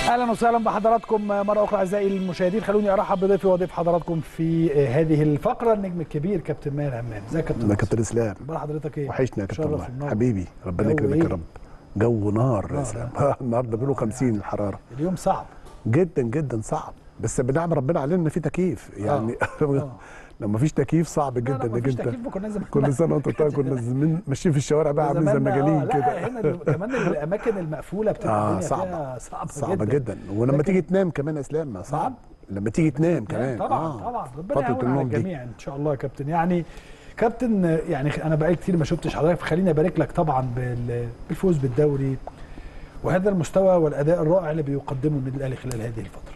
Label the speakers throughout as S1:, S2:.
S1: اهلا وسهلا بحضراتكم مره اخرى اعزائي المشاهدين خلوني ارحب بضيفي وضيف حضراتكم في هذه الفقره النجم الكبير كابتن ماهر همام ازيك يا كابتن
S2: انا كابتن اسلام
S1: اخبار حضرتك ايه
S2: وحشنا يا كابتن
S1: شرف
S2: والله.
S1: النور.
S2: حبيبي ربنا
S1: جو
S2: يكرمك
S1: إيه؟
S2: يا رب جو نار
S1: نار،
S2: يا اسلام النهارده بيقولوا 50 الحراره
S1: اليوم صعب
S2: جدا جدا صعب بس بنعم ربنا علينا ان في تكييف يعني
S1: آه.
S2: لو ما فيش تكييف صعب
S1: لا
S2: جدا
S1: لا
S2: انك
S1: مفيش
S2: انت
S1: تكييف كنا زمان
S2: كل سنه وانت طيب كنا زمان ماشيين في الشوارع بقى عاملين زي
S1: زمان، آه،
S2: المجانين
S1: لا،
S2: كده
S1: هنا ال- كمان الاماكن المقفوله بتبقى
S2: اه
S1: الدنيا
S2: صعبه
S1: فيها صعبه,
S2: صعبه جدا ولما
S1: لكن-
S2: تيجي تنام كمان يا اسلام ما صعب لما تيجي تنام كمان
S1: طبعا
S2: آه.
S1: طبعا ربنا
S2: فتره
S1: يعون على
S2: النوم دي
S1: الجميع ان شاء الله يا كابتن يعني كابتن يعني انا بقالي كتير ما شفتش حضرتك فخليني ابارك لك طبعا بال- بالفوز بالدوري وهذا المستوى والاداء الرائع اللي بيقدمه النادي الاهلي خلال هذه الفتره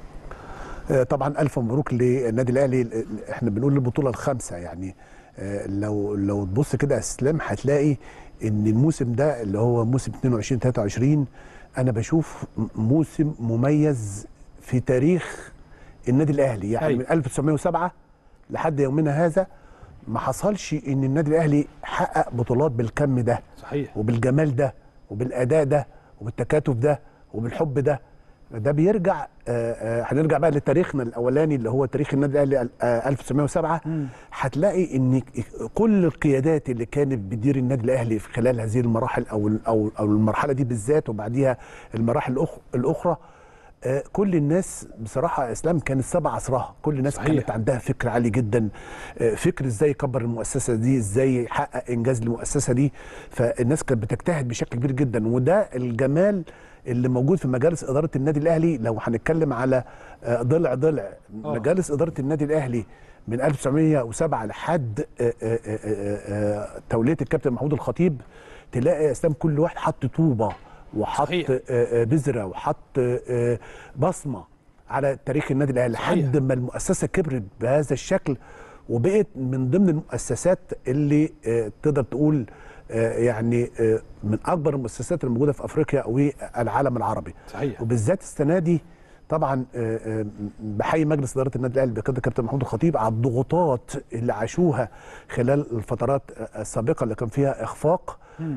S2: آه، طبعا الف مبروك للنادي الاهلي احنا بنقول البطوله الخامسه يعني آه، لو لو تبص كده يا اسلام هتلاقي ان الموسم ده اللي هو موسم 22 23 انا بشوف م- موسم مميز في تاريخ النادي الاهلي يعني
S1: أيوة.
S2: من 1907 لحد يومنا هذا ما حصلش ان النادي الاهلي حقق بطولات بالكم ده
S1: صحيح
S2: وبالجمال ده وبالاداء ده وبالتكاتف ده وبالحب ده ده بيرجع آه، آه، هنرجع بقى لتاريخنا الاولاني اللي هو تاريخ النادي الاهلي آه، 1907
S1: مم.
S2: هتلاقي ان كل القيادات اللي كانت بتدير النادي الاهلي في خلال هذه المراحل او او او المرحله دي بالذات وبعديها المراحل الأخ- الاخرى آه، كل الناس بصراحه يا اسلام كانت سبع عصرها كل الناس
S1: صحيح.
S2: كانت عندها فكر عالي جدا آه، فكر ازاي يكبر المؤسسه دي ازاي يحقق انجاز للمؤسسه دي فالناس كانت بتجتهد بشكل كبير جدا وده الجمال اللي موجود في مجالس اداره النادي الاهلي لو هنتكلم على آه، ضلع ضلع
S1: آه.
S2: مجالس اداره النادي الاهلي من 1907 لحد آه، آه، آه، آه، آه، توليه الكابتن محمود الخطيب تلاقي يا اسلام كل واحد حط طوبه وحط
S1: صحيح.
S2: آه، آه، بذره وحط آه، آه، بصمه على تاريخ النادي الاهلي
S1: صحيح.
S2: لحد ما المؤسسه كبرت بهذا الشكل وبقت من ضمن المؤسسات اللي آه، تقدر تقول آه، يعني آه، من اكبر المؤسسات الموجوده في افريقيا والعالم العربي
S1: صحيح
S2: وبالذات السنه دي طبعا آه، آه، بحيي مجلس اداره النادي الاهلي بقياده الكابتن محمود الخطيب على الضغوطات اللي عاشوها خلال الفترات آه، السابقه اللي كان فيها اخفاق
S1: مم.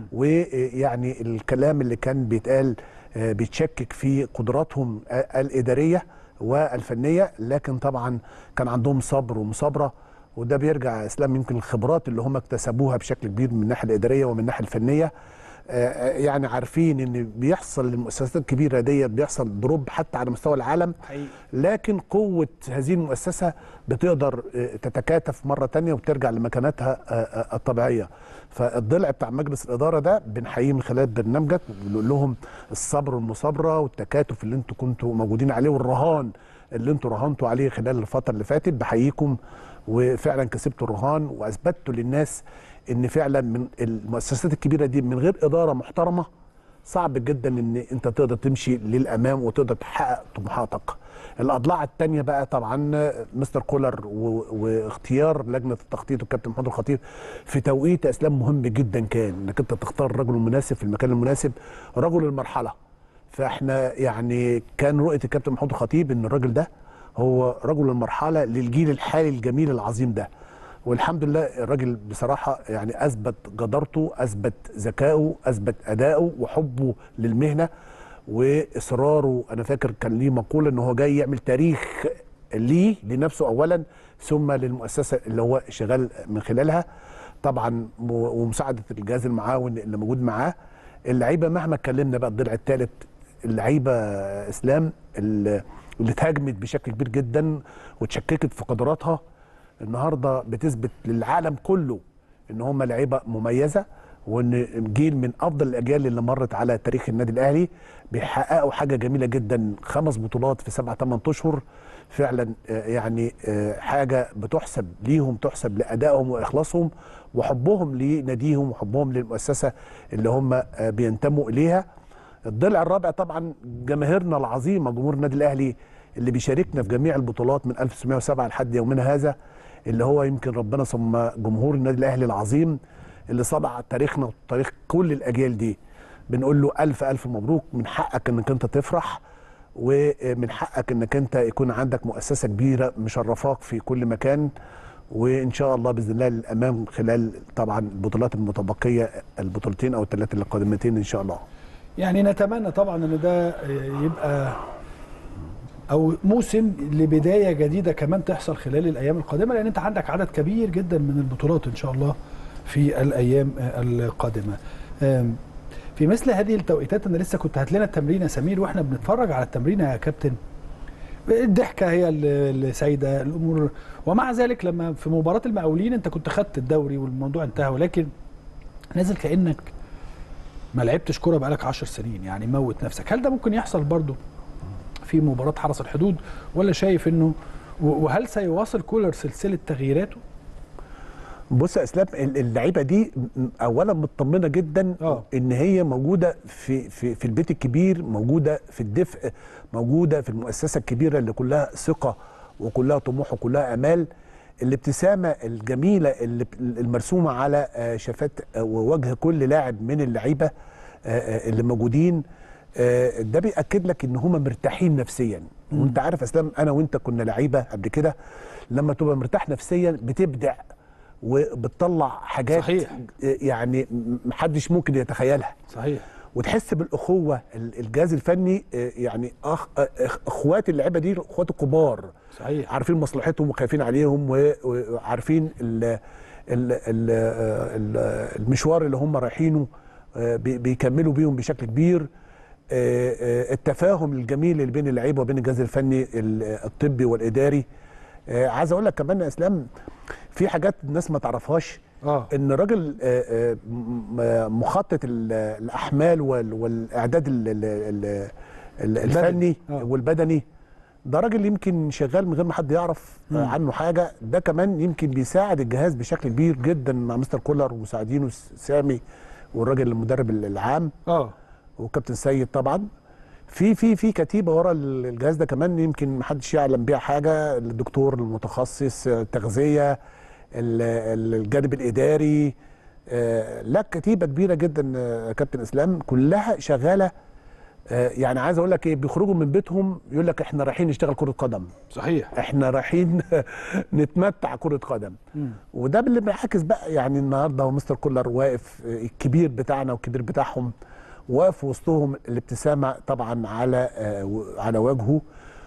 S2: ويعني الكلام اللي كان بيتقال آه، بيتشكك في قدراتهم آه، الاداريه والفنيه لكن طبعا كان عندهم صبر ومصابره وده بيرجع يا اسلام يمكن الخبرات اللي هم اكتسبوها بشكل كبير من الناحيه الاداريه ومن الناحيه الفنيه آه، يعني عارفين ان بيحصل للمؤسسات الكبيره ديت بيحصل دروب حتى على مستوى العالم
S1: حقيقي
S2: لكن قوة هذه المؤسسة بتقدر آه، تتكاتف مرة تانية وترجع لمكانتها آه، آه، الطبيعية فالضلع بتاع مجلس الإدارة ده بنحييه من خلال برنامجك وبنقول لهم الصبر والمصابرة والتكاتف اللي انتوا كنتوا موجودين عليه والرهان اللي انتوا رهنتوا عليه خلال الفترة اللي فاتت بحييكم وفعلا كسبتوا الرهان واثبتوا للناس ان فعلا من المؤسسات الكبيرة دي من غير إدارة محترمة صعب جدا ان انت تقدر تمشي للامام وتقدر تحقق طموحاتك الاضلاع الثانيه بقى طبعا مستر كولر و... واختيار لجنه التخطيط والكابتن محمود الخطيب في توقيت اسلام مهم جدا كان انك انت تختار الرجل المناسب في المكان المناسب رجل المرحله فاحنا يعني كان رؤيه الكابتن محمود الخطيب ان الراجل ده هو رجل المرحله للجيل الحالي الجميل العظيم ده والحمد لله الراجل بصراحه يعني اثبت جدارته اثبت ذكائه اثبت اداؤه وحبه للمهنه واصراره انا فاكر كان ليه مقوله ان هو جاي يعمل تاريخ ليه لنفسه اولا ثم للمؤسسه اللي هو شغال من خلالها طبعا و- ومساعده الجهاز المعاون اللي موجود معاه اللعيبه مهما اتكلمنا بقى الضلع الثالث اللعيبه اسلام اللي اللي اتهاجمت بشكل كبير جدا وتشككت في قدراتها النهارده بتثبت للعالم كله ان هم لعيبه مميزه وان جيل من افضل الاجيال اللي مرت على تاريخ النادي الاهلي بيحققوا حاجه جميله جدا خمس بطولات في سبعة ثمان اشهر فعلا آه، يعني آه، حاجه بتحسب ليهم تحسب لادائهم واخلاصهم وحبهم لناديهم وحبهم للمؤسسه اللي هم آه، بينتموا اليها الضلع الرابع طبعا جماهيرنا العظيمه جمهور النادي الاهلي اللي بيشاركنا في جميع البطولات من 1907 لحد يومنا هذا اللي هو يمكن ربنا ثم جمهور النادي الاهلي العظيم اللي صنع تاريخنا وتاريخ كل الاجيال دي بنقول له الف الف مبروك من حقك انك انت تفرح ومن حقك انك انت يكون عندك مؤسسه كبيره مشرفاك في كل مكان وان شاء الله باذن الله للامام خلال طبعا البطولات المتبقيه البطولتين او الثلاثه القادمتين ان شاء الله
S1: يعني نتمنى طبعا ان ده يبقى او موسم لبدايه جديده كمان تحصل خلال الايام القادمه لان انت عندك عدد كبير جدا من البطولات ان شاء الله في الايام القادمه أم، في مثل هذه التوقيتات انا لسه كنت هات لنا التمرين يا سمير واحنا بنتفرج على التمرين يا كابتن الضحكه هي اللي سايده الامور ومع ذلك لما في مباراه المقاولين انت كنت خدت الدوري والموضوع انتهى ولكن نازل كانك ما لعبتش كوره بقالك 10 سنين يعني موت نفسك هل ده ممكن يحصل برضه في مباراه حرس الحدود ولا شايف انه و- وهل سيواصل كولر سلسله تغييراته
S2: بص يا اسلام ال- اللعيبه دي م- اولا مطمنه جدا
S1: آه.
S2: ان هي موجوده في في في البيت الكبير موجوده في الدفء موجوده في المؤسسه الكبيره اللي كلها ثقه وكلها طموح وكلها امال الابتسامه الجميله اللي المرسومه على آه، شفات آه، ووجه كل لاعب من اللعيبه آه، آه، اللي موجودين آه، ده بيأكد لك ان هم مرتاحين نفسيا وانت عارف اسلام انا وانت كنا لعيبه قبل كده لما تبقى مرتاح نفسيا بتبدع وبتطلع حاجات
S1: صحيح.
S2: آه، يعني م- محدش ممكن يتخيلها
S1: صحيح
S2: وتحس بالاخوه ال- الجهاز الفني آه، يعني أخ آه، إخ- اخوات اللعيبه دي اخوات الكبار
S1: صحيح
S2: عارفين مصلحتهم وخايفين عليهم و- وعارفين ال ال ال ال المشوار اللي هم رايحينه آه، بي- بيكملوا بيهم بشكل كبير آه، آه، التفاهم الجميل اللي بين اللعيبه وبين الجهاز الفني ال- الطبي والاداري آه، عايز اقول لك كمان يا اسلام في حاجات الناس ما تعرفهاش
S1: اه
S2: ان راجل آه، آه، م- مخطط ال- الاحمال وال- والاعداد ال- ال- ال- ال- الفني
S1: آه.
S2: والبدني ده راجل يمكن شغال من غير ما حد يعرف آه،
S1: مم.
S2: عنه حاجه ده كمان يمكن بيساعد الجهاز بشكل كبير جدا مع مستر كولر ومساعدينه س- سامي والراجل المدرب العام
S1: اه
S2: وكابتن سيد طبعا في في في كتيبه ورا ال- الجهاز ده كمان يمكن محدش يعلم بيها حاجه الدكتور المتخصص آه، التغذيه ال- ال- الجانب الاداري آه، لا كتيبه كبيره جدا آه، كابتن اسلام كلها شغاله آه، يعني عايز اقول لك ايه بيخرجوا من بيتهم يقول لك احنا رايحين نشتغل كره قدم
S1: صحيح
S2: احنا رايحين نتمتع كره قدم
S1: مم.
S2: وده اللي بيعكس بقى يعني النهارده هو مستر كولر واقف آه، الكبير بتاعنا والكبير بتاعهم واقف وسطهم الابتسامه طبعا على آه، و- على وجهه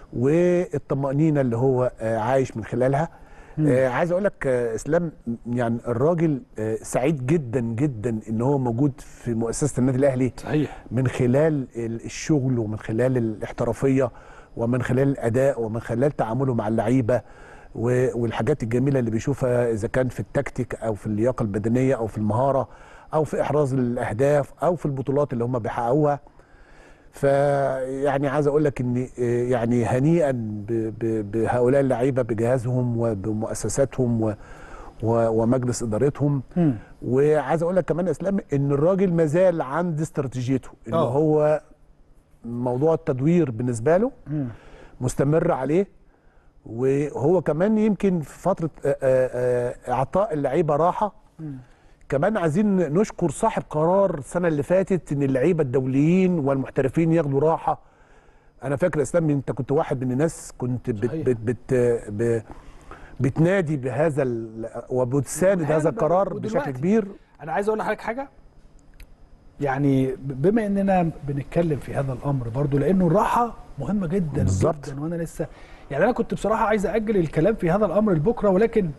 S2: والطمانينه اللي هو آه، عايش من خلالها آه عايز اقول لك آه، اسلام يعني الراجل آه سعيد جدا جدا ان هو موجود في مؤسسه النادي الاهلي
S1: صحيح
S2: من خلال ال- الشغل ومن خلال الاحترافيه ومن خلال الاداء ومن خلال تعامله مع اللعيبه و- والحاجات الجميله اللي بيشوفها اذا كان في التكتيك او في اللياقه البدنيه او في المهاره او في احراز الاهداف او في البطولات اللي هم بيحققوها فيعني عايز اقول لك ان آه، يعني هنيئا ب- ب- بهؤلاء اللعيبه بجهازهم وبمؤسساتهم و- و- ومجلس ادارتهم
S1: مم.
S2: وعايز اقول لك كمان يا اسلام ان الراجل ما زال عند استراتيجيته ان
S1: آه.
S2: هو موضوع التدوير بالنسبه له
S1: مم.
S2: مستمر عليه وهو كمان يمكن في فتره آه، آه، آه، اعطاء اللعيبه راحه
S1: مم.
S2: كمان عايزين نشكر صاحب قرار السنه اللي فاتت ان اللعيبه الدوليين والمحترفين ياخدوا راحه انا فاكر يا اسلام انت كنت واحد من الناس كنت بت
S1: صحيح.
S2: بت بت ب- بتنادي بهذا ال- وبتساند
S1: وأحياناً
S2: هذا
S1: بقى-
S2: القرار
S1: ودلوقتي
S2: بشكل كبير
S1: انا عايز اقول لحضرتك حاجه يعني ب- بما اننا بنتكلم في هذا الامر برضو لانه الراحه مهمه جدا
S2: بالظبط.
S1: جدا وانا لسه يعني انا كنت بصراحه عايز اجل الكلام في هذا الامر لبكره ولكن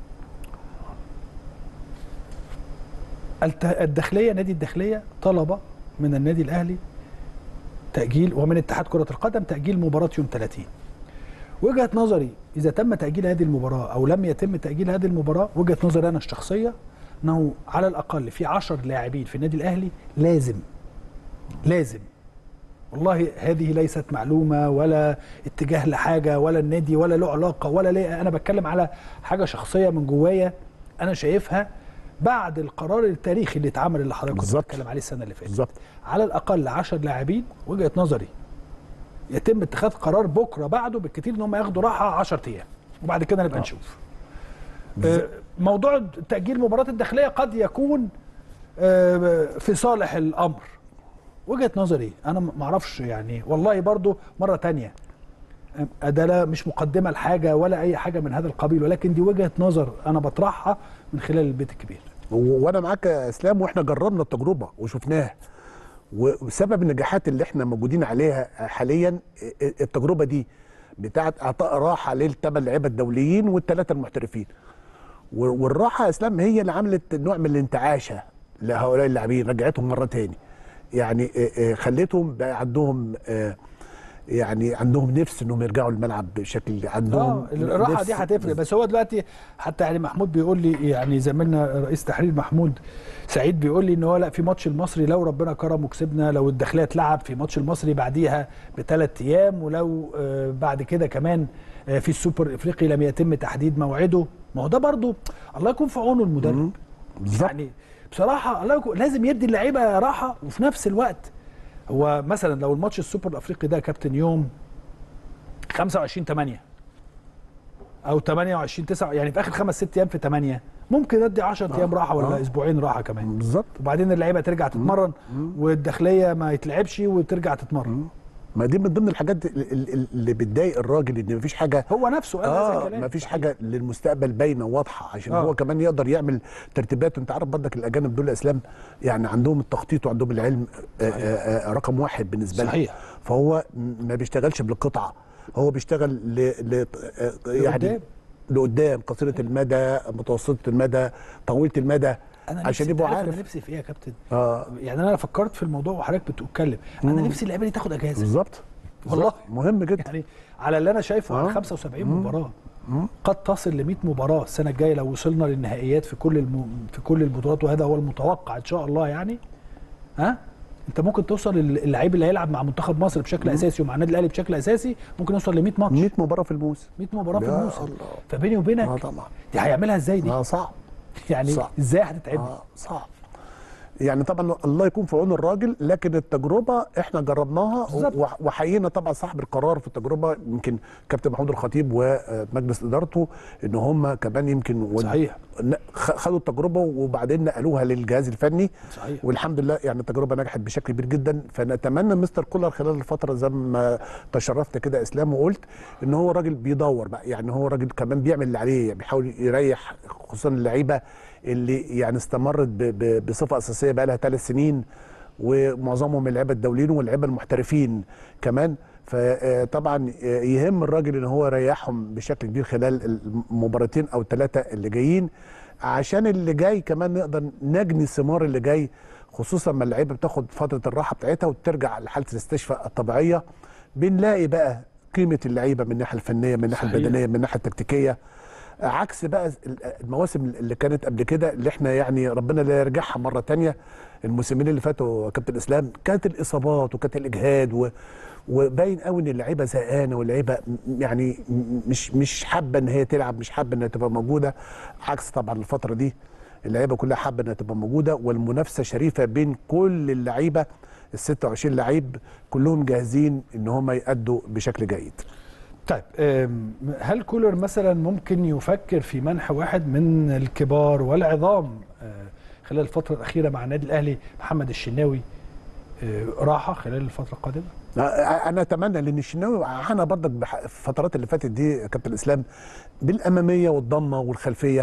S1: الت- الداخليه نادي الداخليه طلب من النادي الاهلي تاجيل ومن اتحاد كره القدم تاجيل مباراه يوم 30 وجهه نظري اذا تم تاجيل هذه المباراه او لم يتم تاجيل هذه المباراه وجهه نظري انا الشخصيه انه على الاقل في 10 لاعبين في النادي الاهلي لازم لازم والله هذه ليست معلومه ولا اتجاه لحاجه ولا النادي ولا له علاقه ولا ليه انا بتكلم على حاجه شخصيه من جوايا انا شايفها بعد القرار التاريخي اللي اتعمل اللي حضرتك كنت
S2: بالظبط.
S1: بتتكلم عليه السنه اللي فاتت
S2: بالظبط
S1: على الاقل 10 لاعبين وجهه نظري يتم اتخاذ قرار بكره بعده بالكثير ان هم ياخدوا راحه 10 ايام وبعد كده نبقى نشوف آه، موضوع تاجيل مباراه الداخليه قد يكون آه، في صالح الامر وجهه نظري انا ما اعرفش يعني والله برضو مره تانية آه، ده لا مش مقدمه لحاجه ولا اي حاجه من هذا القبيل ولكن دي وجهه نظر انا بطرحها من خلال البيت الكبير
S2: و- وانا معاك يا اسلام واحنا جربنا التجربه وشفناها وسبب النجاحات اللي احنا موجودين عليها حاليا التجربه دي بتاعه اعطاء راحه للثمان لعيبه الدوليين والثلاثه المحترفين و- والراحه يا اسلام هي اللي عملت نوع من الانتعاشه لهؤلاء اللاعبين رجعتهم مره تاني يعني آه، آه، خلتهم بقى عندهم آه، يعني عندهم نفس انهم يرجعوا الملعب بشكل عندهم
S1: اه الراحه
S2: نفس-
S1: دي هتفرق بس هو دلوقتي حتى يعني محمود بيقول لي يعني زميلنا رئيس تحرير محمود سعيد بيقول لي ان هو لا في ماتش المصري لو ربنا كرم وكسبنا لو الداخليه اتلعب في ماتش المصري بعديها بثلاث ايام ولو آه بعد كده كمان آه في السوبر الافريقي لم يتم تحديد موعده ما هو ده برضو الله يكون في عونه المدرب
S2: بالظبط
S1: يعني بصراحه الله يكون لازم يدي اللعيبه راحه وفي نفس الوقت هو مثلا لو الماتش السوبر الافريقي ده يا كابتن يوم 25 8 او 28 9 يعني في اخر خمس ست ايام في 8 ممكن ادي 10 ايام راحه ولا
S2: آه.
S1: اسبوعين راحه كمان
S2: بالظبط
S1: وبعدين اللعيبه ترجع تتمرن والداخليه ما يتلعبش وترجع تتمرن
S2: ما دي من ضمن الحاجات ال- ال- اللي بتضايق الراجل ان مفيش حاجه
S1: هو نفسه قال هذا
S2: اه
S1: الكلام
S2: مفيش حاجه للمستقبل باينه واضحه عشان
S1: آه.
S2: هو كمان يقدر يعمل ترتيبات انت عارف برضك الاجانب دول اسلام يعني عندهم التخطيط وعندهم العلم آه آه آه رقم واحد بالنسبه لهم
S1: صحيح.
S2: فهو م- ما بيشتغلش بالقطعه هو بيشتغل ل, ل... آه، يعني
S1: لقدام.
S2: لقدام قصيره المدى متوسطه المدى طويله المدى
S1: انا
S2: عشان
S1: نفسي
S2: يبقوا
S1: تعرف
S2: عارف
S1: انا نفسي في ايه يا كابتن
S2: اه
S1: يعني انا فكرت في الموضوع وحضرتك بتتكلم انا نفسي اللعيبه دي تاخد اجازه
S2: بالظبط
S1: والله.
S2: بالظبط. مهم جدا
S1: يعني على اللي انا شايفه على
S2: آه.
S1: 75 مباراه قد تصل ل 100 مباراه السنه الجايه لو وصلنا للنهائيات في كل الم... في كل البطولات وهذا هو المتوقع ان شاء الله يعني ها انت ممكن توصل لل- اللعيب اللي هيلعب مع منتخب مصر بشكل اساسي ومع النادي الاهلي بشكل اساسي ممكن يوصل ل 100 ماتش
S2: 100 مباراه في الموسم
S1: 100 مباراه في
S2: يا
S1: الموسم
S2: الله.
S1: فبيني وبينك
S2: اه طبعا
S1: دي هيعملها ازاي دي
S2: اه صعب
S1: يعني
S2: صعب.
S1: ازاي هتتعمل
S2: اه صعب يعني طبعا الله يكون في عون الراجل لكن التجربه احنا جربناها
S1: بالظبط.
S2: و- وحيينا طبعا صاحب القرار في التجربه يمكن كابتن محمود الخطيب ومجلس ادارته ان هم كمان يمكن ون-
S1: صحيح.
S2: ن- خ- خدوا التجربه وبعدين نقلوها للجهاز الفني
S1: صحيح.
S2: والحمد لله يعني التجربه نجحت بشكل كبير جدا فنتمنى مستر كولر خلال الفتره زي ما تشرفت كده اسلام وقلت ان هو راجل بيدور بقى يعني هو راجل كمان بيعمل اللي عليه بيحاول يريح خصوصا اللعيبه اللي يعني استمرت ب- ب- بصفه اساسيه بقى لها ثلاث سنين ومعظمهم اللعيبه الدوليين واللعيبه المحترفين كمان فطبعا يهم الراجل ان هو يريحهم بشكل كبير خلال المباراتين او الثلاثه اللي جايين عشان اللي جاي كمان نقدر نجني الثمار اللي جاي خصوصا ما اللعيبه بتاخد فتره الراحه بتاعتها وترجع لحاله الاستشفاء الطبيعيه بنلاقي بقى قيمه اللعيبه من الناحيه الفنيه من الناحيه
S1: صحيح.
S2: البدنيه من الناحيه التكتيكيه عكس بقى المواسم اللي كانت قبل كده اللي احنا يعني ربنا لا يرجعها مره تانية الموسمين اللي فاتوا يا كابتن اسلام كانت الاصابات وكانت الاجهاد و وباين قوي ان اللعيبه زهقانه واللعيبه م- يعني م- مش مش حابه ان هي تلعب مش حابه انها تبقى موجوده عكس طبعا الفتره دي اللعيبه كلها حابه انها تبقى موجوده والمنافسه شريفه بين كل اللعيبه ال 26 لعيب كلهم جاهزين ان هم يأدوا بشكل جيد
S1: طيب أم، هل كولر مثلا ممكن يفكر في منح واحد من الكبار والعظام آه، خلال الفترة الأخيرة مع النادي الأهلي محمد الشناوي آه، راحة خلال الفترة القادمة؟
S2: انا اتمنى لان الشناوي عانى برضك بح- في الفترات اللي فاتت دي يا كابتن اسلام بالاماميه والضمه والخلفيه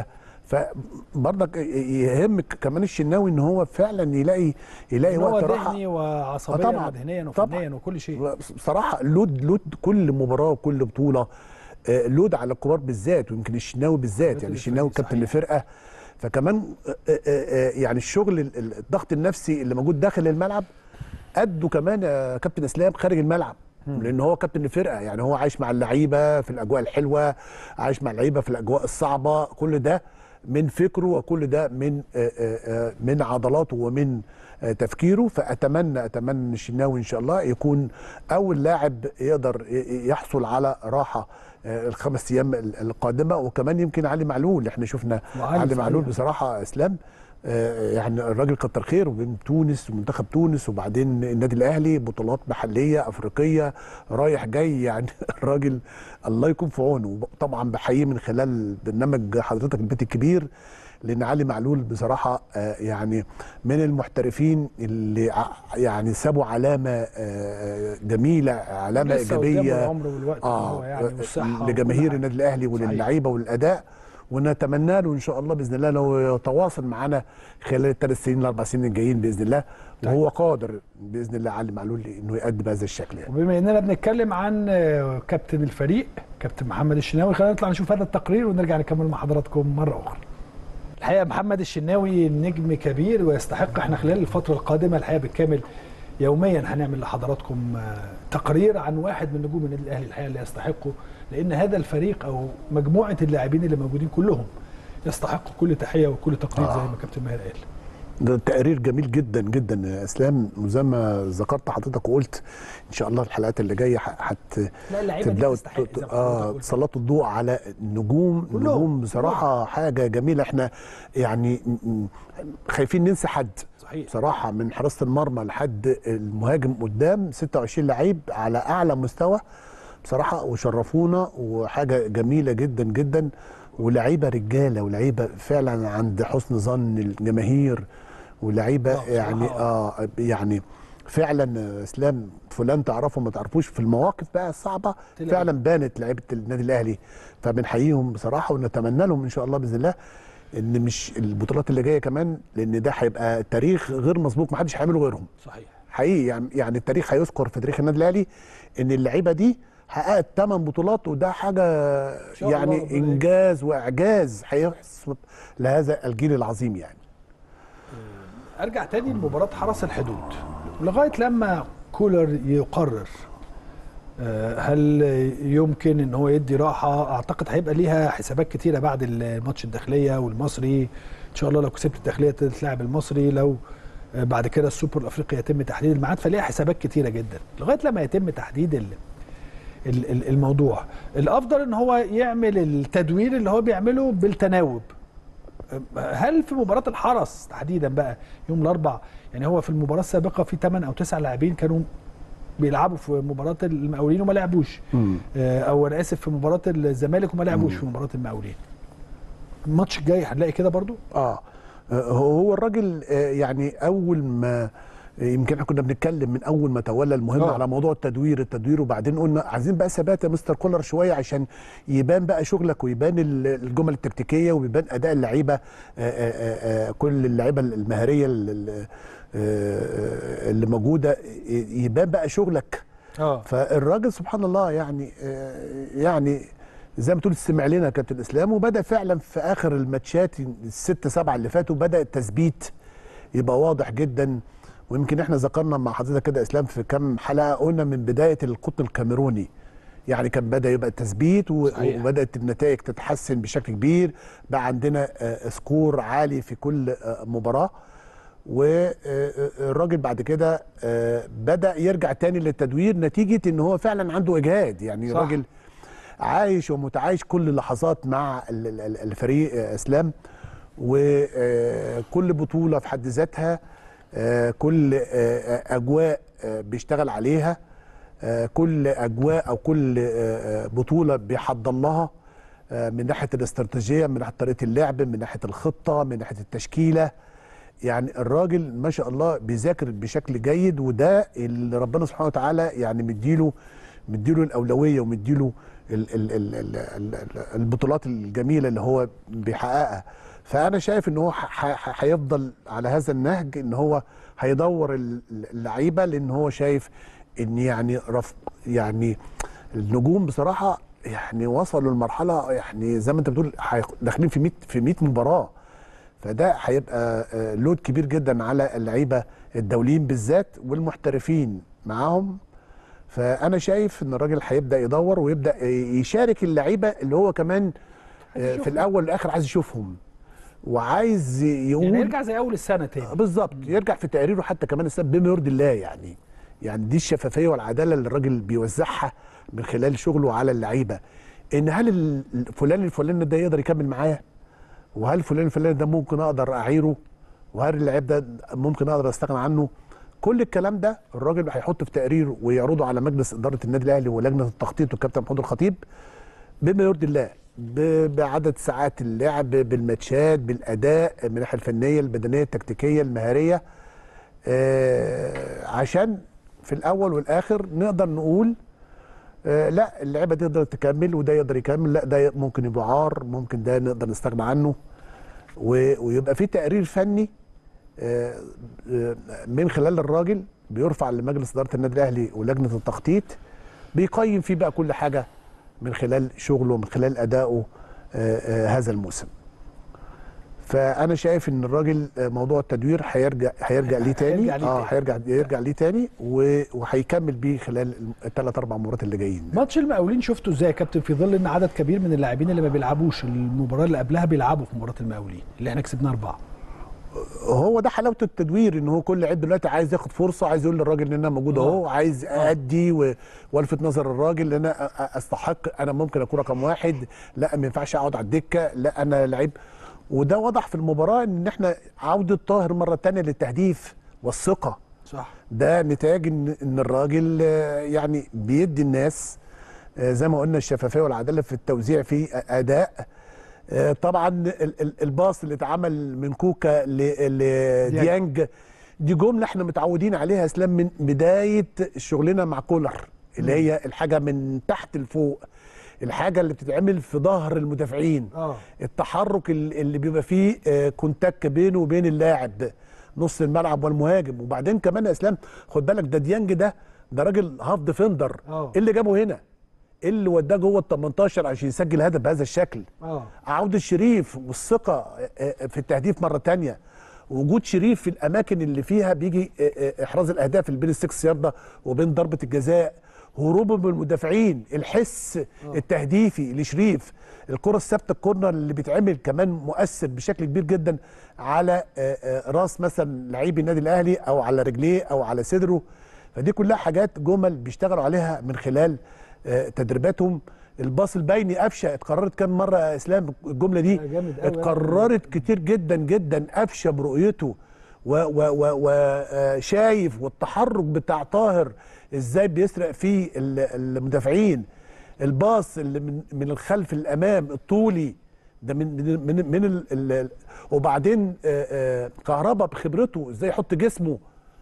S2: فبرضك يهم كمان الشناوي ان هو فعلا يلاقي يلاقي
S1: إن هو
S2: وقت راحه
S1: ذهني وعصبيا
S2: آه طبعاً،
S1: وذهنيا
S2: طبعاً.
S1: وفنيا وكل شيء
S2: بصراحه لود لود كل مباراه وكل بطوله آه، لود على الكبار بالذات ويمكن الشناوي بالذات يعني
S1: الفريق
S2: الشناوي
S1: صحيح.
S2: كابتن الفرقه فكمان آه، آه، آه، يعني الشغل ال- ال- الضغط النفسي اللي موجود داخل الملعب قده كمان يا كابتن اسلام خارج الملعب لان هو كابتن الفرقه يعني هو عايش مع اللعيبه في الاجواء الحلوه عايش مع اللعيبه في الاجواء الصعبه كل ده من فكره وكل ده من آه، آه، آه، من عضلاته ومن آه، تفكيره فاتمنى اتمنى ان الشناوي ان شاء الله يكون اول لاعب يقدر ي- ي- يحصل على راحه آه، الخمس ايام ال- القادمه وكمان يمكن علي معلول احنا شفنا
S1: وعلي
S2: علي معلول
S1: صحيح.
S2: بصراحه اسلام آه، يعني الراجل كتر خيره بين تونس ومنتخب تونس وبعدين النادي الاهلي بطولات محليه افريقيه رايح جاي يعني الراجل الله يكون في عونه طبعا بحييه من خلال برنامج حضرتك البيت الكبير لان علي معلول بصراحه آه، يعني من المحترفين اللي ع- يعني سابوا علامه آه، جميله علامه
S1: لسه قدامه
S2: ايجابيه
S1: العمر والوقت إن هو يعني والصحة
S2: لجماهير
S1: وكل
S2: النادي الاهلي
S1: صحيح.
S2: وللعيبه والاداء ونتمنى له ان شاء الله باذن الله لو يتواصل معنا خلال الثلاث سنين الاربع سنين الجايين باذن الله وهو قادر باذن الله علي معلول انه يقدم بهذا الشكل يعني.
S1: وبما اننا بنتكلم عن آه، كابتن الفريق كابتن محمد الشناوي خلينا نطلع نشوف هذا التقرير ونرجع نكمل مع حضراتكم مره اخرى الحقيقه محمد الشناوي نجم كبير ويستحق احنا خلال الفتره القادمه الحقيقه بالكامل يوميا هنعمل لحضراتكم آه، تقرير عن واحد من نجوم النادي الاهلي الحقيقه اللي يستحقه لان هذا الفريق او مجموعه اللاعبين اللي موجودين كلهم يستحقوا كل تحيه وكل تقرير زي ما كابتن ماهر قال
S2: ده تقرير جميل جدا جدا يا اسلام وزي ما ذكرت حضرتك وقلت ان شاء الله الحلقات اللي جايه هت
S1: لا اللعيبه دي
S2: تبداوا
S1: تستحق
S2: ت-
S1: زي ما
S2: اه
S1: حضرتك قلت.
S2: تسلطوا الضوء على النجوم
S1: كلهم.
S2: النجوم بصراحه حاجه جميله احنا يعني م- م- خايفين ننسى حد
S1: صحيح
S2: بصراحه من حراسه المرمى لحد المهاجم قدام 26 لعيب على اعلى مستوى بصراحه وشرفونا وحاجه جميله جدا جدا ولعيبه رجاله ولعيبه فعلا عند حسن ظن الجماهير ولعيبه
S1: آه، بصراحة
S2: يعني اه يعني فعلا آه، اسلام فلان تعرفه ما تعرفوش في المواقف بقى الصعبه
S1: تلاقي.
S2: فعلا بانت لعيبه النادي الاهلي فبنحييهم بصراحه ونتمنى لهم ان شاء الله باذن الله ان مش البطولات اللي جايه كمان لان ده هيبقى تاريخ غير مسبوق ما حدش هيعمله غيرهم
S1: صحيح
S2: حقيقي يعني يعني التاريخ هيذكر في تاريخ النادي الاهلي ان اللعيبه دي حققت ثمان بطولات وده حاجه
S1: شاء الله
S2: يعني
S1: ربنا
S2: انجاز واعجاز هيحسب لهذا الجيل العظيم يعني
S1: ارجع تاني لمباراه حرس الحدود لغايه لما كولر يقرر آه، هل يمكن ان هو يدي راحه اعتقد هيبقى ليها حسابات كتيره بعد الماتش الداخليه والمصري ان شاء الله لو كسبت الداخليه تتلعب المصري لو آه، بعد كده السوبر الافريقي يتم تحديد الميعاد فليها حسابات كتيره جدا لغايه لما يتم تحديد ال ال- ال- الموضوع الافضل ان هو يعمل التدوير اللي هو بيعمله بالتناوب هل في مباراه الحرس تحديدا بقى يوم الاربع يعني هو في المباراه السابقه في 8 او 9 لاعبين كانوا بيلعبوا في مباراه المقاولين وما لعبوش آه، او انا اسف في مباراه الزمالك وما لعبوش في مباراه المقاولين الماتش الجاي هنلاقي كده برضو
S2: اه آه، هو الراجل آه، يعني اول ما يمكن احنا كنا بنتكلم من اول ما تولى المهمه
S1: آه.
S2: على موضوع التدوير التدوير وبعدين قلنا عايزين بقى ثبات يا مستر كولر شويه عشان يبان بقى شغلك ويبان ال- الجمل التكتيكيه ويبان اداء اللعيبه آه، آه، آه، كل اللعيبه المهاريه ال- ال- آه، اللي موجوده يبان بقى شغلك
S1: اه
S2: فالراجل سبحان الله يعني آه، يعني زي ما تقول استمع لنا يا كابتن اسلام وبدا فعلا في اخر الماتشات الست سبعه اللي فاتوا بدا التثبيت يبقى واضح جدا ويمكن احنا ذكرنا مع حضرتك كده اسلام في كام حلقه قلنا من بدايه القطن الكاميروني يعني كان بدا يبقى التثبيت و-
S1: صحيح.
S2: وبدات النتائج تتحسن بشكل كبير بقى عندنا آه، سكور عالي في كل آه، مباراه والراجل بعد كده آه، بدا يرجع تاني للتدوير نتيجه ان هو فعلا عنده اجهاد يعني
S1: صح.
S2: راجل عايش ومتعايش كل اللحظات مع ال- ال- ال- الفريق آه، اسلام وكل بطوله في حد ذاتها آه، كل آه، آه، اجواء آه، بيشتغل عليها آه، كل اجواء او كل آه، آه، بطوله بيحضر لها آه، من ناحيه الاستراتيجيه من ناحيه طريقه اللعب من ناحيه الخطه من ناحيه التشكيله يعني الراجل ما شاء الله بيذاكر بشكل جيد وده اللي ربنا سبحانه وتعالى يعني مديله مديله الاولويه ومديله ال ال ال ال ال ال البطولات الجميله اللي هو بيحققها فانا شايف ان هو ح- ح- هيفضل على هذا النهج ان هو هيدور ال- اللعيبه لان هو شايف ان يعني رف يعني النجوم بصراحه يعني وصلوا لمرحله يعني زي ما انت بتقول هيخ- داخلين في 100 في 100 مباراه فده هيبقى آه، لود كبير جدا على اللعيبه الدوليين بالذات والمحترفين معاهم فانا شايف ان الراجل هيبدا يدور ويبدا يشارك اللعيبه اللي هو كمان آه، في الاول والاخر عايز يشوفهم وعايز يقول
S1: يعني يرجع زي اول السنه تاني
S2: بالظبط يرجع في تقريره حتى كمان السبب بما يرضي الله يعني يعني دي الشفافيه والعداله اللي الراجل بيوزعها من خلال شغله على اللعيبه ان هل ال- فلان الفلاني ده يقدر يكمل معايا وهل فلان الفلاني ده ممكن اقدر اعيره وهل اللعيب ده ممكن اقدر استغنى عنه كل الكلام ده الراجل هيحطه في تقرير ويعرضه على مجلس اداره النادي الاهلي ولجنه التخطيط والكابتن محمود الخطيب بما يرضي الله ب- بعدد ساعات اللعب بالماتشات بالاداء من الناحيه الفنيه البدنيه التكتيكيه المهاريه آه، عشان في الاول والاخر نقدر نقول آه لا اللعيبه دي تقدر تكمل وده يقدر يكمل لا ده ممكن يبقى عار ممكن ده نقدر نستغنى عنه و- ويبقى في تقرير فني آه، آه، من خلال الراجل بيرفع لمجلس اداره النادي الاهلي ولجنه التخطيط بيقيم فيه بقى كل حاجه من خلال شغله من خلال ادائه آه، آه، هذا الموسم فانا شايف ان الراجل آه، موضوع التدوير هيرجع هيرجع ليه تاني
S1: هيرجع ليه
S2: اه
S1: تاني.
S2: هيرجع يرجع ليه تاني و- وهيكمل بيه خلال الثلاث اربع مرات اللي جايين
S1: ماتش المقاولين شفته ازاي يا كابتن في ظل ان عدد كبير من اللاعبين اللي ما بيلعبوش المباراه اللي قبلها بيلعبوا في مباراه المقاولين اللي احنا كسبناها اربعه
S2: هو ده حلاوه التدوير ان هو كل لعيب دلوقتي عايز ياخد فرصه عايز يقول للراجل ان انا موجود اهو عايز ادي و- والفت نظر الراجل ان انا أ- أ- استحق انا ممكن اكون رقم واحد لا ما ينفعش اقعد على الدكه لا انا لعيب وده وضح في المباراه ان احنا عوده طاهر مره تانية للتهديف والثقه
S1: صح
S2: ده نتاج ان ان الراجل آه، يعني بيدي الناس آه، زي ما قلنا الشفافيه والعداله في التوزيع في اداء آه، طبعا ال- ال- الباص اللي اتعمل من كوكا ل- لديانج دي جمله احنا متعودين عليها يا اسلام من بدايه شغلنا مع كولر اللي هي الحاجه من تحت لفوق الحاجه اللي بتتعمل في ظهر المدافعين
S1: اه
S2: التحرك ال- اللي بيبقى فيه آه، كونتاك بينه وبين اللاعب نص الملعب والمهاجم وبعدين كمان يا اسلام خد بالك ده ديانج ده ده راجل هاف ديفندر
S1: آه.
S2: ايه اللي جابه هنا ايه اللي وداه جوه ال 18 عشان يسجل هدف بهذا الشكل
S1: اه
S2: عودة شريف والثقة آه، آه، في التهديف مرة تانية وجود شريف في الأماكن اللي فيها بيجي آه، آه، إحراز الأهداف اللي بين السكس ياردة وبين ضربة الجزاء هروبه من المدافعين الحس التهديفي لشريف الكرة الثابتة الكورنر اللي بيتعمل كمان مؤثر بشكل كبير جدا على آه، آه، راس مثلا لعيب النادي الأهلي أو على رجليه أو على صدره فدي كلها حاجات جمل بيشتغلوا عليها من خلال آه، تدريباتهم الباص البيني قفشه اتكررت كام مره يا اسلام الجمله دي
S1: لا، جامد أوي.
S2: اتكررت كتير جدا جدا قفشه برؤيته وشايف والتحرك بتاع طاهر ازاي بيسرق فيه ال- المدافعين الباص اللي من من الخلف للامام الطولي ده من من من, من ال ال وبعدين آه، آه، كهربا بخبرته ازاي يحط جسمه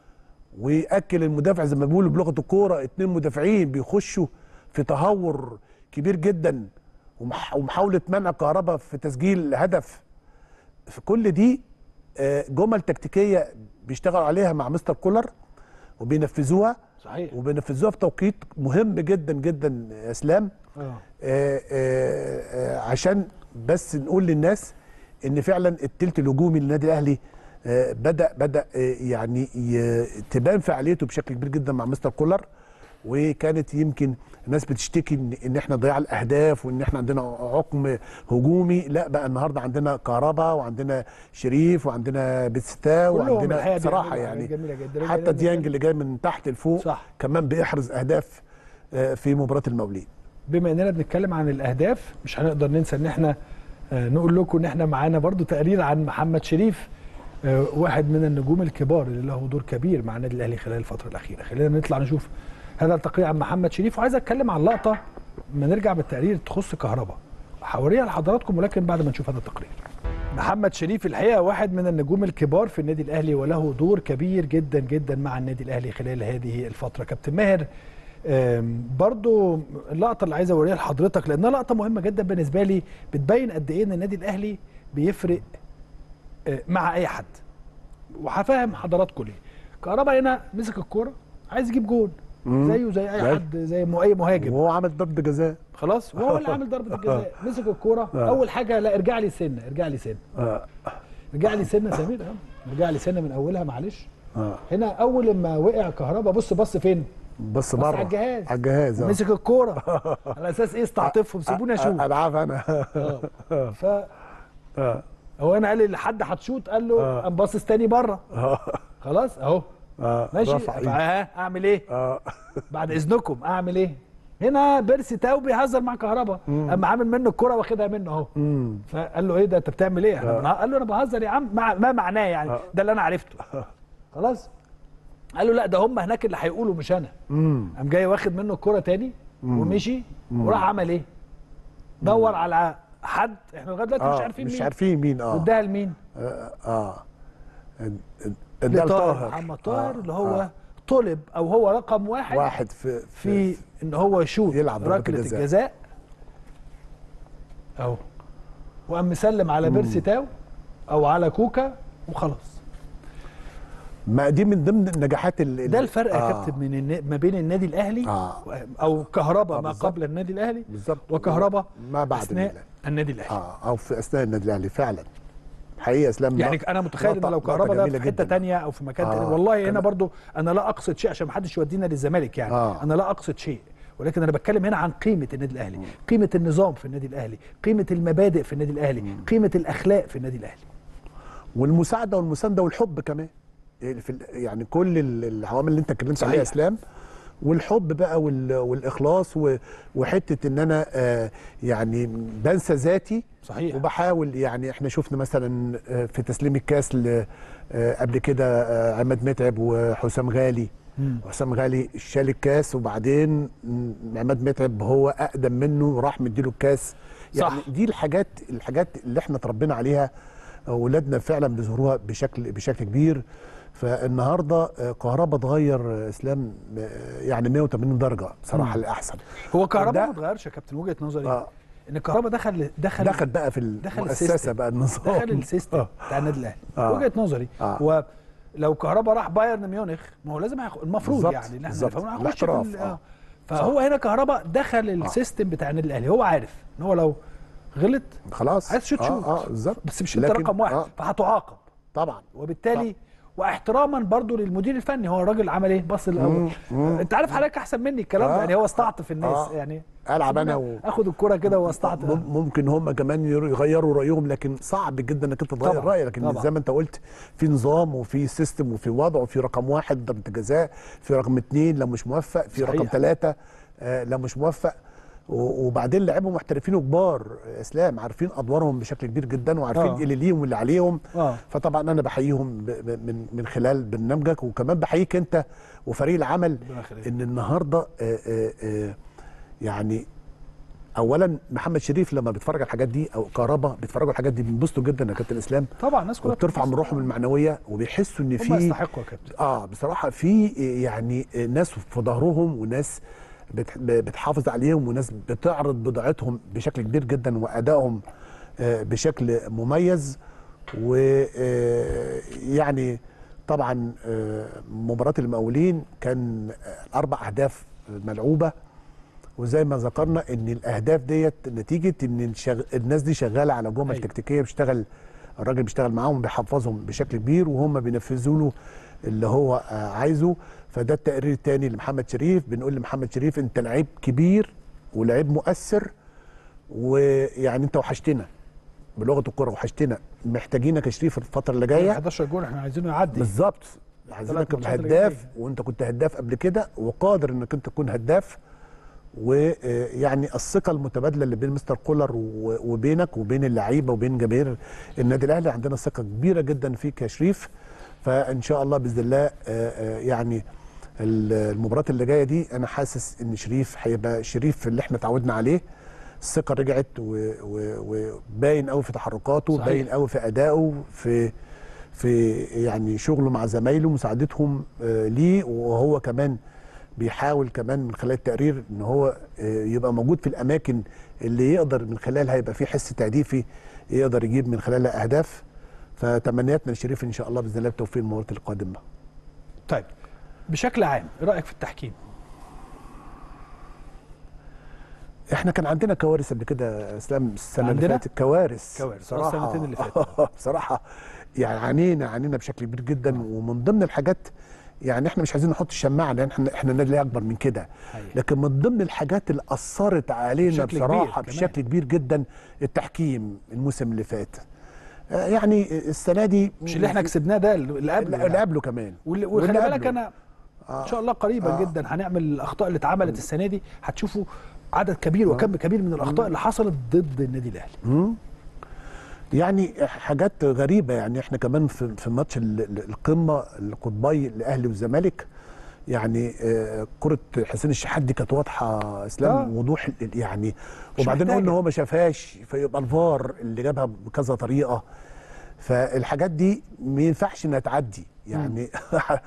S2: ويأكل المدافع زي ما بيقولوا بلغه الكوره اتنين مدافعين بيخشوا في تهور كبير جدا ومح- ومحاوله منع كهربا في تسجيل هدف في كل دي آه، جمل تكتيكيه بيشتغلوا عليها مع مستر كولر وبينفذوها
S1: صحيح
S2: وبينفذوها في توقيت مهم جدا جدا يا اسلام
S1: اه
S2: آه، آه، آه، عشان بس نقول للناس ان فعلا التلت الهجومي للنادي الاهلي آه، بدا بدا آه، يعني ي- تبان فعاليته بشكل كبير جدا مع مستر كولر وكانت يمكن الناس بتشتكي ان ان احنا ضياع الاهداف وان احنا عندنا عقم هجومي لا بقى النهارده عندنا كهربا وعندنا شريف وعندنا بيتستا
S1: كلهم
S2: وعندنا
S1: الحقيقة
S2: بصراحه
S1: بيعملوا
S2: يعني
S1: حاجات جميلة جدا.
S2: حتى ديانج اللي جاي من تحت لفوق
S1: صح.
S2: كمان بيحرز اهداف آه، في مباراه المولين
S1: بما اننا بنتكلم عن الاهداف مش هنقدر ننسى ان احنا آه، نقول لكم ان احنا معانا برضو تقرير عن محمد شريف آه، واحد من النجوم الكبار اللي له دور كبير مع النادي الاهلي خلال الفتره الاخيره خلينا نطلع نشوف هذا التقرير عن محمد شريف وعايز اتكلم عن لقطه ما نرجع بالتقرير تخص كهرباء هوريها لحضراتكم ولكن بعد ما نشوف هذا التقرير محمد شريف الحقيقه واحد من النجوم الكبار في النادي الاهلي وله دور كبير جدا جدا مع النادي الاهلي خلال هذه الفتره كابتن ماهر آم، برضو اللقطه اللي عايز اوريها لحضرتك لانها لقطه مهمه جدا بالنسبه لي بتبين قد ايه ان النادي الاهلي بيفرق آه، مع اي حد وهفهم حضراتكم ليه كهربا هنا مسك الكوره عايز يجيب جول زيه زي اي
S2: زي.
S1: حد زي م- اي مهاجم
S2: وهو عمل ضربه جزاء
S1: خلاص وهو اللي عامل ضربه الجزاء مسك الكوره
S2: آه.
S1: اول حاجه لا ارجع لي سنه ارجع لي سنه
S2: آه.
S1: ارجع لي سنه يا سمير اه ارجع لي سنه من اولها معلش
S2: آه.
S1: هنا اول لما وقع كهربا بص بص فين
S2: بس
S1: بص
S2: بره
S1: على الجهاز
S2: على الجهاز آه.
S1: مسك الكوره على اساس ايه استعطفهم سيبوني اشوف
S2: العاب انا
S1: اه ف
S2: آه.
S1: هو انا قال لي لحد هتشوت قال له
S2: آه.
S1: قام باصص تاني بره
S2: آه.
S1: خلاص اهو
S2: آه.
S1: ماشي
S2: رفع إيده.
S1: فها اعمل ايه
S2: آه.
S1: بعد اذنكم اعمل ايه هنا بيرسي تاو بيهزر مع كهربا اما عامل منه الكرة واخدها منه اهو
S2: مم.
S1: فقال له ايه ده انت بتعمل ايه احنا بنه- قال له انا بهزر يا عم مع ما معناه يعني
S2: آه.
S1: ده اللي انا عرفته خلاص قال له لا ده هم هناك اللي هيقولوا مش انا
S2: مم.
S1: قام جاي واخد منه الكرة تاني ومشي وراح عمل ايه دور على حد احنا لغايه دلوقتي مش
S2: آه.
S1: عارفين
S2: مش
S1: مين
S2: عارفين مين اه
S1: واداها لمين
S2: اه اه اداها
S1: لطاهر
S2: لطاهر
S1: محمد طاهر
S2: آه.
S1: اللي هو
S2: آه.
S1: طلب او هو رقم واحد,
S2: واحد في
S1: في ان هو يشوط
S2: يلعب ضربة
S1: ركله
S2: الجزاء.
S1: الجزاء اهو وقام مسلم على بيرسي تاو او على كوكا وخلاص
S2: ما دي من ضمن النجاحات ال-
S1: ده الفرق يا
S2: آه.
S1: كابتن من النا... ما بين النادي الاهلي
S2: آه.
S1: او كهربا
S2: آه،
S1: ما
S2: بالظبط.
S1: قبل النادي الاهلي
S2: بالظبط
S1: وكهربا
S2: ما بعد
S1: اثناء
S2: النادي
S1: النادي الاهلي
S2: اه او في اثناء النادي الاهلي فعلا حقيقه اسلام
S1: يعني
S2: لقطة-
S1: انا متخيل ان
S2: لقطة-
S1: لو
S2: لقطة
S1: كهربا ده
S2: جميلة
S1: في حته
S2: جداً.
S1: تانية او في مكان
S2: آه،
S1: تاني والله هنا
S2: كان-
S1: برضو انا لا اقصد شيء عشان ما حدش يودينا للزمالك يعني
S2: آه.
S1: انا لا اقصد شيء ولكن انا بتكلم هنا عن قيمه النادي الاهلي قيمه النظام في النادي الاهلي قيمه المبادئ في النادي الاهلي قيمه الاخلاق في النادي الاهلي
S2: والمساعده والمسانده والحب كمان يعني في ال- يعني كل ال- العوامل اللي انت اتكلمت عليها يا
S1: صحيح.
S2: اسلام والحب بقى وال- والاخلاص و- وحته ان انا آه يعني بنسى ذاتي
S1: صحيح
S2: وبحاول يعني احنا شفنا مثلا آه، في تسليم الكاس ل- آه، قبل كده آه، عماد متعب وحسام غالي
S1: مم.
S2: حسام غالي شال الكاس وبعدين م- عماد متعب هو اقدم منه وراح مديله الكاس يعني
S1: صح.
S2: دي الحاجات الحاجات اللي احنا اتربينا عليها اولادنا فعلا بيظهروها بشكل بشكل كبير فالنهارده آه، كهربا اتغير آه، اسلام آه، يعني 180 درجه بصراحه
S1: مم.
S2: للاحسن
S1: هو كهربا
S2: ده-
S1: ما اتغيرش يا كابتن وجهه نظري
S2: آه.
S1: ان كهربا دخل دخل
S2: دخل بقى في
S1: دخل
S2: المؤسسه
S1: السيستم.
S2: بقى النظام
S1: دخل السيستم
S2: آه.
S1: بتاع النادي الاهلي
S2: آه.
S1: وجهه نظري
S2: آه.
S1: ولو كهربا راح بايرن ميونخ ما هو لازم هياخد المفروض
S2: بالظبط،
S1: يعني ان احنا
S2: بالظبط.
S1: نفهمه هيخش في
S2: الاحتراف،
S1: ال-
S2: آه.
S1: آه. فهو هنا كهربا دخل السيستم بتاع النادي الاهلي هو عارف ان هو لو غلط
S2: خلاص
S1: عايز شوت شوت
S2: اه اه بالظبط
S1: بس مش انت
S2: لكن-
S1: رقم واحد
S2: آه
S1: فهتعاقب
S2: طبعا
S1: وبالتالي واحتراما برضو للمدير الفني هو الراجل عمل ايه بص الاول
S2: مم.
S1: انت عارف حضرتك احسن مني الكلام ده
S2: آه.
S1: يعني هو استعطف الناس
S2: آه.
S1: يعني
S2: العب انا و...
S1: اخد الكرة كده واستعطف
S2: مم- ممكن هم كمان ير- يغيروا رايهم لكن صعب جدا انك انت تغير
S1: طبعاً،
S2: رايك لكن
S1: طبعاً.
S2: زي ما انت قلت في نظام وفي سيستم وفي وضع وفي رقم واحد ضربه جزاء في رقم اثنين لو مش موفق في
S1: صحيح.
S2: رقم ثلاثه آه لو مش موفق و- وبعدين لعيبه محترفين وكبار آه، اسلام عارفين ادوارهم بشكل كبير جدا وعارفين
S1: آه.
S2: ايه اللي ليهم واللي عليهم
S1: اه
S2: فطبعا انا بحييهم ب- ب- من من خلال برنامجك وكمان بحييك انت وفريق العمل
S1: ربنا يخليك.
S2: ان النهارده آه، آه، آه، يعني اولا محمد شريف لما بيتفرج على الحاجات دي او كهربا بيتفرجوا على الحاجات دي بينبسطوا جدا يا كابتن اسلام
S1: طبعا الناس كلها
S2: وبترفع من روحهم المعنويه وبيحسوا ان
S1: هم
S2: في
S1: يستحقوا يا كابتن
S2: اه بصراحه في يعني ناس في ظهرهم وناس بت- بتحافظ عليهم وناس بتعرض بضاعتهم بشكل كبير جدا وادائهم آه، بشكل مميز ويعني طبعا آه، مباراه المقاولين كان آه، اربع اهداف ملعوبه وزي ما ذكرنا ان الاهداف ديت نتيجه ان الشغ... الناس دي شغاله على جمل
S1: أيوة.
S2: تكتيكيه بيشتغل الراجل بيشتغل معاهم بيحفظهم بشكل كبير وهم بينفذوا له اللي هو آه، عايزه فده التقرير الثاني لمحمد شريف بنقول لمحمد شريف انت لعيب كبير ولعيب مؤثر ويعني انت وحشتنا بلغه الكره وحشتنا محتاجينك يا شريف الفتره اللي جايه
S1: 11 جول احنا عايزينه يعدي
S2: بالظبط عايزينك
S1: ثلاث ماتشات اللي
S2: هداف
S1: جاية.
S2: وانت كنت هداف قبل كده وقادر انك انت تكون هداف ويعني الثقه المتبادله اللي بين مستر كولر و- وبينك وبين اللعيبه وبين جماهير النادي الاهلي عندنا ثقه كبيره جدا فيك يا شريف فان شاء الله باذن الله آه، آه، يعني ال- المباراه اللي جايه دي انا حاسس ان شريف هيبقى شريف اللي احنا اتعودنا عليه الثقه رجعت و- و- وباين قوي في تحركاته
S1: صحيح.
S2: باين قوي في ادائه في في يعني شغله مع زمايله مساعدتهم آه، ليه وهو كمان بيحاول كمان من خلال التقرير ان هو آه، يبقى موجود في الاماكن اللي يقدر من خلالها يبقى في حس تهديفي يقدر يجيب من خلالها اهداف فتمنياتنا لشريف ان شاء الله باذن الله بالتوفيق المباراه القادمه
S1: طيب بشكل عام ايه رايك في التحكيم
S2: احنا كان عندنا كوارث قبل كده يا اسلام السنه اللي
S1: عندنا؟
S2: فاتت كوارث
S1: كوارث،
S2: بصراحه
S1: السنتين اللي فاتوا.
S2: بصراحه يعني عانينا عانينا بشكل كبير جدا ومن ضمن الحاجات يعني احنا مش عايزين نحط الشماعه لان احنا احنا النادي الاهلي اكبر من كده
S1: حقيقي.
S2: لكن من ضمن الحاجات اللي اثرت علينا
S1: بشكل كبير
S2: بصراحه
S1: كمان.
S2: بشكل كبير جدا التحكيم الموسم اللي فات آه، يعني السنه دي
S1: مش اللي احنا كسبناه ده اللي قبله
S2: اللي
S1: يعني.
S2: قبله كمان
S1: واللي-
S2: واللي
S1: وخلي بالك
S2: قبله.
S1: انا
S2: آه.
S1: ان شاء الله قريبا
S2: آه.
S1: جدا هنعمل الاخطاء اللي اتعملت السنه دي هتشوفوا عدد كبير وكم كبير من الاخطاء اللي حصلت ضد النادي الاهلي
S2: مم. يعني حاجات غريبه يعني احنا كمان في في ماتش ال- ال- القمه القطبي الاهلي والزمالك يعني آه، كره حسين الشحات دي كانت واضحه اسلام
S1: آه.
S2: وضوح ال- ال- يعني
S1: مش
S2: وبعدين
S1: محتاجة.
S2: قلنا هو ما شافهاش فيبقى الفار اللي جابها بكذا طريقه فالحاجات دي ما ينفعش انها تعدي يعني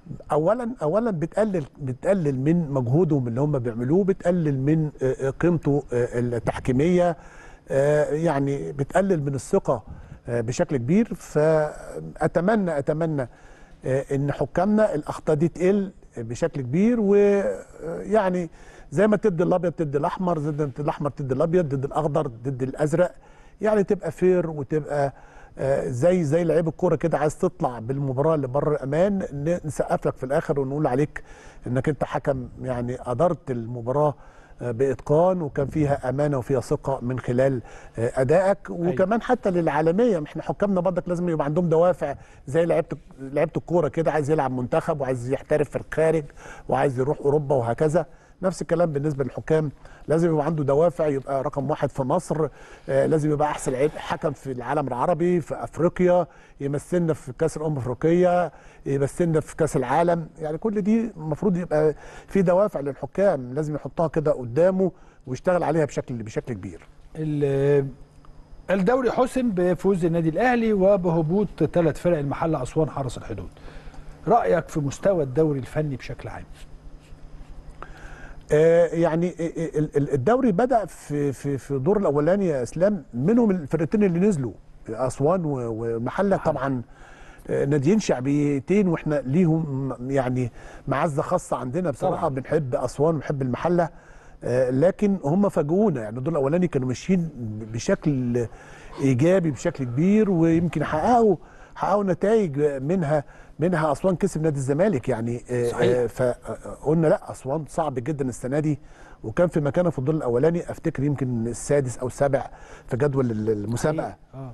S2: اولا اولا بتقلل بتقلل من مجهودهم اللي هم بيعملوه بتقلل من آه، آه، قيمته آه، التحكيميه آه، يعني بتقلل من الثقه آه، بشكل كبير فاتمنى اتمنى آه، ان حكامنا الاخطاء دي تقل بشكل كبير ويعني زي ما تدي الابيض تدي الاحمر زي ما تدي الاحمر تدي الابيض ضد الاخضر ضد الازرق يعني تبقى فير وتبقى آه، زي زي لعيب الكوره كده عايز تطلع بالمباراه لبر الامان ن- نسقف لك في الاخر ونقول عليك انك انت حكم يعني ادرت المباراه آه، باتقان وكان فيها امانه وفيها ثقه من خلال آه، ادائك وكمان حتى للعالميه احنا حكامنا برضك لازم يبقى عندهم دوافع زي لعيبه لعيبه الكوره كده عايز يلعب منتخب وعايز يحترف في الخارج وعايز يروح اوروبا وهكذا نفس الكلام بالنسبه للحكام لازم يبقى عنده دوافع يبقى رقم واحد في مصر آه، لازم يبقى احسن لعيب حكم في العالم العربي في افريقيا يمثلنا في كاس الامم الافريقيه يمثلنا في كاس العالم يعني كل دي المفروض يبقى في دوافع للحكام لازم يحطها كده قدامه ويشتغل عليها بشكل بشكل كبير
S1: ال- الدوري حسم بفوز النادي الاهلي وبهبوط ثلاث فرق المحله اسوان حرس الحدود رايك في مستوى الدوري الفني بشكل عام
S2: آه، يعني ال- ال- الدوري بدا في في في الدور الاولاني يا اسلام منهم الفرقتين اللي نزلوا اسوان و- والمحله طبعا آه، ناديين شعبيتين واحنا ليهم يعني معزه خاصه عندنا بصراحه
S1: طبعاً.
S2: بنحب اسوان ونحب المحله آه، لكن هم فاجئونا يعني الدور الاولاني كانوا ماشيين بشكل ايجابي بشكل كبير ويمكن حققوا حققوا نتائج منها منها اسوان كسب نادي الزمالك يعني آه،
S1: صحيح.
S2: آه، فقلنا لا اسوان صعب جدا السنه دي وكان في مكانه في الدور الاولاني افتكر يمكن السادس او السابع في جدول المسابقه
S1: اه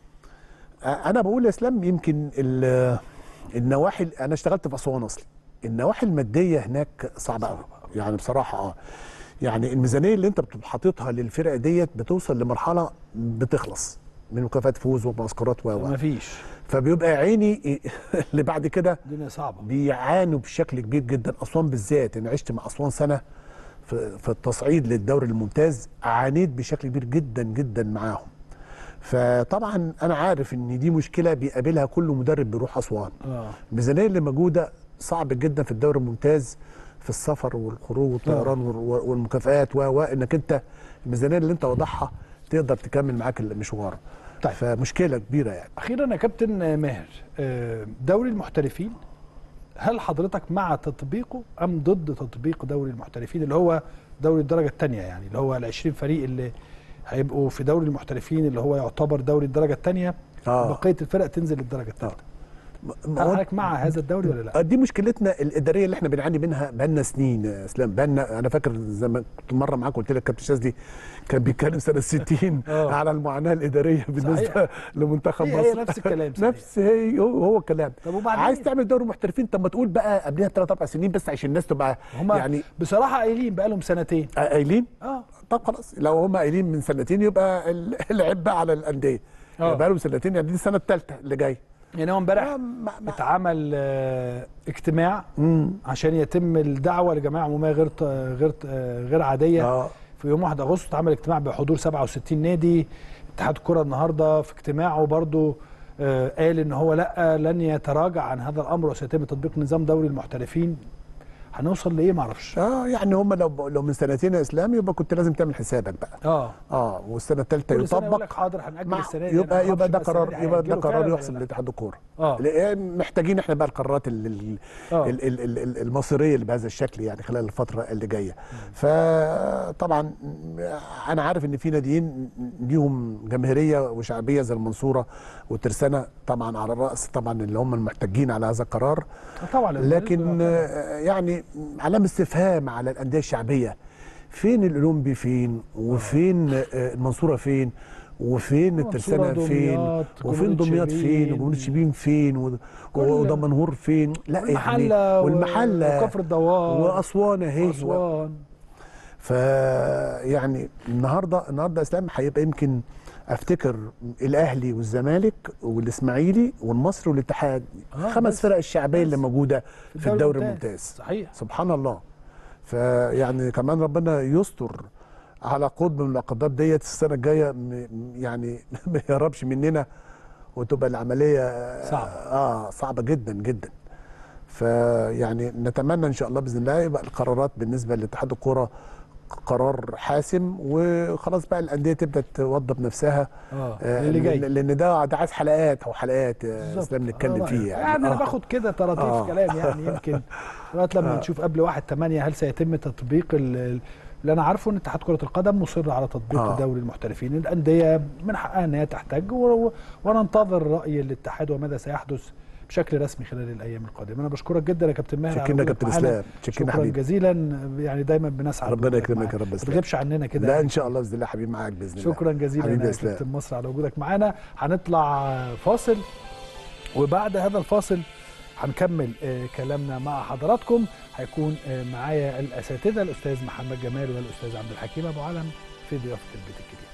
S2: انا بقول يا اسلام يمكن ال- النواحي انا اشتغلت في اسوان اصلي النواحي الماديه هناك صعبه قوي يعني بصراحه اه يعني الميزانيه اللي انت بتبقى حاططها للفرق ديت بتوصل لمرحله بتخلص من مكافآت فوز ومعسكرات و و.
S1: مفيش
S2: فبيبقى يا عيني اللي بعد كده
S1: الدنيا صعبه
S2: بيعانوا بشكل كبير جدا اسوان بالذات انا عشت مع اسوان سنه في, في التصعيد للدوري الممتاز عانيت بشكل كبير جدا جدا معاهم فطبعا انا عارف ان دي مشكله بيقابلها كل مدرب بيروح اسوان
S1: اه
S2: الميزانيه اللي موجوده صعب جدا في الدوري الممتاز في السفر والخروج والطيران وال- والمكافآت و و انك انت الميزانيه اللي انت واضحها تقدر تكمل معاك المشوار
S1: طيب.
S2: فمشكله كبيره يعني
S1: اخيرا يا كابتن ماهر آه، دوري المحترفين هل حضرتك مع تطبيقه ام ضد تطبيق دوري المحترفين اللي هو دوري الدرجه الثانيه يعني اللي هو ال 20 فريق اللي هيبقوا في دوري المحترفين اللي هو يعتبر دوري الدرجه الثانيه
S2: آه.
S1: بقيه الفرق تنزل للدرجه الثالثه
S2: م-
S1: هل
S2: هو-
S1: حضرتك مع هذا الدوري ولا لا؟
S2: دي مشكلتنا الاداريه اللي احنا بنعاني منها بقالنا سنين يا اسلام بقالنا انا فاكر زي ما كنت مره معاك قلت لك كابتن شاذلي كان بيتكلم سنه 60
S1: آه.
S2: على المعاناه الاداريه بالنسبه
S1: صحيح.
S2: لمنتخب
S1: هي-
S2: مصر
S1: هي نفس الكلام صحيح.
S2: نفس هي هو, هو الكلام
S1: طب وبعدين؟
S2: عايز تعمل دوري محترفين طب ما تقول بقى قبلها ثلاث اربع سنين بس عشان الناس تبقى
S1: هم
S2: يعني
S1: بصراحه قايلين بقى لهم سنتين
S2: قايلين
S1: اه
S2: طب خلاص لو هم قايلين من سنتين يبقى ال- العيب بقى على الانديه
S1: آه.
S2: بقى لهم سنتين يعني دي السنه الثالثه اللي جايه
S1: يعني هو امبارح
S2: آه، ما- ما-
S1: اتعمل آه، اجتماع عشان يتم الدعوه لجماعه عموميه غير ط- غير ط- آه، غير عاديه
S2: اه
S1: في يوم 1 اغسطس اتعمل اجتماع بحضور 67 نادي اتحاد الكره النهارده في اجتماعه برضو آه، قال ان هو لا لن يتراجع عن هذا الامر وسيتم تطبيق نظام دوري المحترفين هنوصل لايه معرفش
S2: اه يعني هم لو لو من سنتين يا اسلام يبقى كنت لازم تعمل حسابك بقى
S1: اه
S2: اه والسنه الثالثه
S1: كل سنه يقول
S2: يطبق
S1: لك حاضر هنأجل
S2: مع
S1: السنه دي
S2: يبقى
S1: أنا
S2: يبقى ده
S1: معرفش بقى
S2: قرار
S1: السنة دي
S2: يبقى ده
S1: هيأجلوا
S2: قرار
S1: فعلا ولا
S2: يحسب
S1: لا.
S2: لاتحاد الكوره
S1: اه
S2: لأن محتاجين احنا بقى القرارات ال- ال-
S1: آه.
S2: ال- ال- ال- ال- المصيريه اللي بهذا الشكل يعني خلال الفتره اللي جايه فطبعا انا عارف ان في ناديين ليهم جماهيريه وشعبيه زي المنصوره والترسانه طبعا على الراس طبعا اللي هم المحتجين على هذا القرار
S1: طبعا
S2: لكن آه، يعني علامه استفهام على الانديه الشعبيه فين الاولمبي فين وفين آه، المنصوره فين وفين الترسانه
S1: منصورة،
S2: فين
S1: دمياط،
S2: وفين
S1: جمهورية
S2: دمياط فين
S1: شبين.
S2: وجمهوريه شبين فين و-
S1: كل-
S2: ودمنهور فين لا
S1: والمحله و-
S2: والمحله
S1: وكفر الدوار
S2: واسوان اهي
S1: واسوان
S2: ف يعني النهارده النهارده اسلام هيبقى يمكن افتكر الاهلي والزمالك والاسماعيلي والمصري والاتحاد
S1: آه،
S2: خمس
S1: بس-
S2: فرق الشعبيه اللي
S1: بس.
S2: موجوده في الدوري
S1: الممتاز.
S2: الممتاز
S1: صحيح
S2: سبحان الله فيعني كمان ربنا يستر على قطب من الاقطاب ديت السنه الجايه م- يعني ما يهربش مننا وتبقى العمليه
S1: صعبة.
S2: اه صعبه جدا جدا فيعني نتمنى ان شاء الله باذن الله يبقى القرارات بالنسبه لاتحاد الكوره قرار حاسم وخلاص بقى الانديه تبدا توضب نفسها
S1: اه
S2: آه،
S1: اللي جاي
S2: لان لأن ده ده عايز حلقات او حلقات آه،
S1: بالظبط.
S2: اسلام
S1: آه،
S2: نتكلم
S1: رأيك.
S2: فيه يعني,
S1: يعني انا
S2: آه.
S1: باخد كده طراطيف
S2: آه.
S1: كلام يعني يمكن لغايه لما
S2: آه.
S1: نشوف قبل 1 8 هل سيتم تطبيق ال- اللي انا عارفه ان اتحاد كره القدم مصر على تطبيق
S2: آه.
S1: دوري المحترفين الانديه من حقها ان هي تحتاج و- و- وننتظر راي الاتحاد وماذا سيحدث بشكل رسمي خلال الايام القادمه انا بشكرك جدا يا كابتن ماهر على
S2: شكرا يا
S1: وجودك
S2: كابتن
S1: معانا.
S2: اسلام شكرا
S1: شكرا
S2: حبيبي
S1: جزيلا يعني دايما بنسعد
S2: ربنا
S1: بوجودك
S2: يكرمك
S1: معانا.
S2: يا رب
S1: ما
S2: اسلام
S1: تغيبش عننا كده
S2: لا
S1: يعني.
S2: ان شاء الله باذن الله حبيبي معاك باذن الله
S1: شكرا جزيلا
S2: حبيبي
S1: يا
S2: يا اسلام
S1: كابتن مصر على وجودك معانا هنطلع فاصل وبعد هذا الفاصل هنكمل آه، كلامنا مع حضراتكم هيكون آه، معايا الاساتذه الاستاذ محمد جمال والاستاذ عبد الحكيم ابو علم في ضيافه البيت الكبير